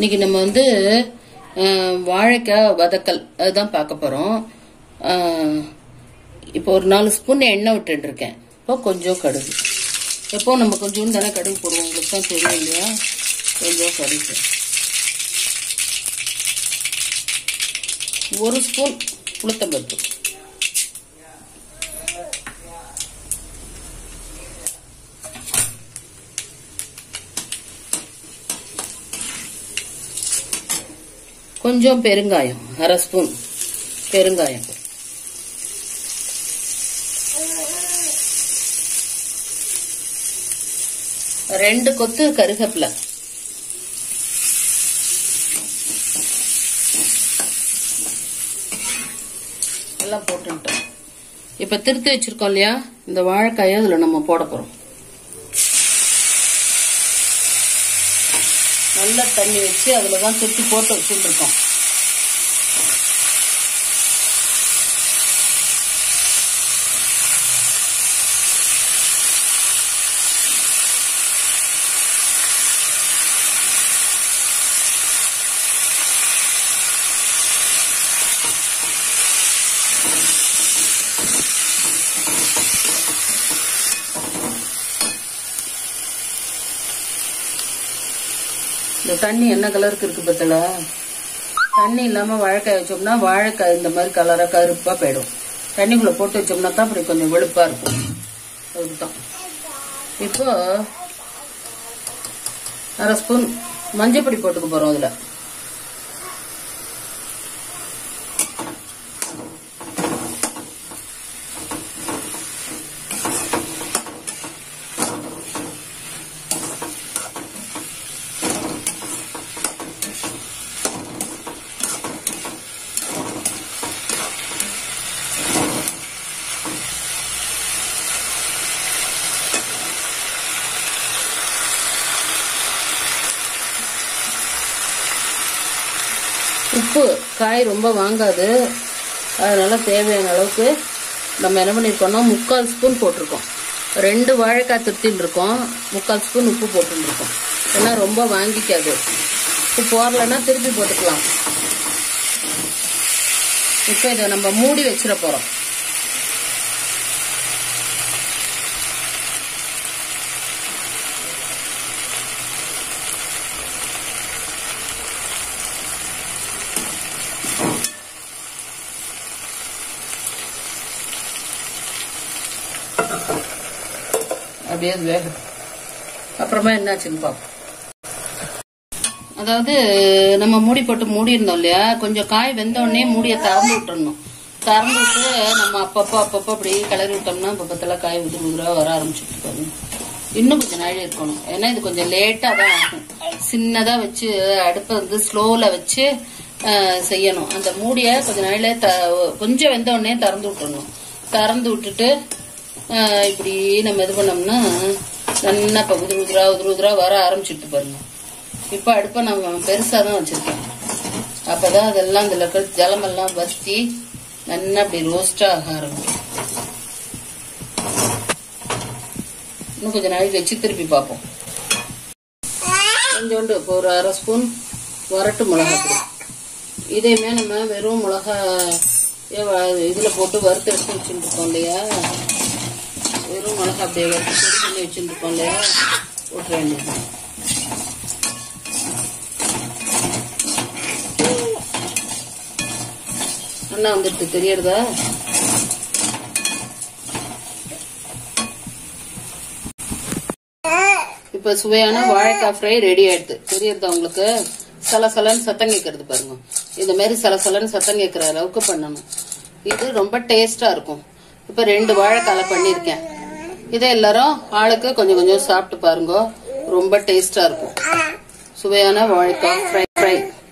இன்னைக்கு நம்ம வந்து அஹ், வாழைக்காய் வதக்கல் அதுதான் பார்க்க போறோம் அஹ், இப்போ ஒரு நாலு ஸ்பூன் எண்ணெய் விட்டுட்டு இருக்கேன் இப்போ கொஞ்சம் கடுகு எப்போ நம்ம கொஞ்சம் தானே கடுகு போடுவோம் உங்களுக்கு தான் தெரியும் இல்லையா கொஞ்சம் கடுகு ஒரு ஸ்பூன் உளுத்தம்பருப்பு கொஞ்சம் பெருங்காயம் அரை ஸ்பூன் பெருங்காயம் ரெண்டு கொத்து கருகப்பிலை எல்லாம் போட்டுட்டோம் இப்ப திருத்தி வச்சிருக்கோம் இல்லையா இந்த வாழைக்காயை அதுல நம்ம போட போறோம் நல்ல தண்ணி வச்சு அதுல தான் திருத்தி போட்டு வச்சுட்டு இருக்கோம் இந்த தண்ணி என்ன கலருக்கு இருக்கு பத்தல தண்ணி இல்லாம வாழைக்காய் வச்சோம்னா வாழைக்காய் இந்த மாதிரி கலரா கருப்பா போயிடும் தண்ணிக்குள்ள போட்டு வச்சோம்னா தான் அப்படி கொஞ்சம் வெளுப்பா இருக்கும் அதுதான் இப்போ அரை ஸ்பூன் மஞ்சப்பொடி போட்டுக்க போறோம் அதுல உப்பு காய் ரொம்ப வாங்காது அதனால தேவையான அளவுக்கு நம்ம என்ன பண்ணியிருக்கோம்னா முக்கால் ஸ்பூன் போட்டிருக்கோம் ரெண்டு வாழைக்காய் திருத்தின்னு இருக்கோம் முக்கால் ஸ்பூன் உப்பு போட்டுருக்கோம் ஏன்னா ரொம்ப வாங்கிக்காது உப்பு போரலைன்னா திருப்பி போட்டுக்கலாம் இப்போ இதை நம்ம மூடி வச்சிட போறோம் அப்படியே அது வேகும் அப்புறமா என்னாச்சுன்னு பார்ப்போம் அதாவது நம்ம மூடி போட்டு மூடி இருந்தோம் இல்லையா கொஞ்சம் காய் வெந்த உடனே மூடியை திறந்து விட்டுறணும் திறந்து விட்டு நம்ம அப்பப்போ அப்பப்போ அப்படி கிளறி விட்டோம்னா பக்கத்துல காய் உதிர் உதிரா வர ஆரம்பிச்சுட்டு பாருங்க இன்னும் கொஞ்சம் நாள் இருக்கணும் ஏன்னா இது கொஞ்சம் லேட்டா தான் ஆகும் சின்னதா வச்சு அடுப்பை வந்து ஸ்லோல வச்சு அஹ், செய்யணும் அந்த மூடிய கொஞ்ச நாள்ல த- கொஞ்சம் வெந்த உடனே திறந்து விட்டுறணும் திறந்து விட்டுட்டு அஹ், இப்படி நம்ம இது பண்ணோம்னா நல்லா இப்ப உதிர் உதிரா உதிர் உதிரா வர ஆரம்பிச்சுட்டு பாருங்க இப்ப அடுப்பை நம்ம பெருசா தான் வச்சிருக்கேன் அப்பதான் அதெல்லாம் இதுல இருக்கிற ஜலமெல்லாம் வத்தி நல்லா அப்படி ரோஸ்டா ஆக ஆரம்பிக்கும் இன்னும் கொஞ்சம் நாளைக்கு வச்சு திருப்பி பார்ப்போம் கொஞ்சோண்டு இப்போ ஒரு அரை ஸ்பூன் வரட்டு மிளகா பொடி இதையுமே நம்ம வெறும் மிளகா ஏ வ- இதுல போட்டு வறுத்து எடுத்து வச்சுட்டு இருக்கோம் இல்லையா வெறும் மிளகா அப்படியே வறுத்து பொடி பண்ணி வச்சுட்டு இருக்கோம் இல்லையா போட்டுற வேண்டியது அண்ணா வந்துட்டு தெரியறதா இப்ப சுவையான வாழைக்காய் ஃப்ரை ரெடி ஆயிடுது தெரியறதா உங்களுக்கு சலசலன்னு சத்தம் கேட்கறது பாருங்க இந்த மாதிரி சலசலன்னு சத்தம் கேட்கற அளவுக்கு பண்ணணும் இது ரொம்ப டேஸ்டா இருக்கும் இப்ப ரெண்டு வாழைக்காலை பண்ணிருக்கேன் இதை எல்லாரும் ஆளுக்கு கொஞ்சம் கொஞ்சம் சாப்பிட்டு பாருங்க ரொம்ப டேஸ்டா இருக்கும் சுவையான வாழைக்காய் ஃப்ரை ஃப்ரை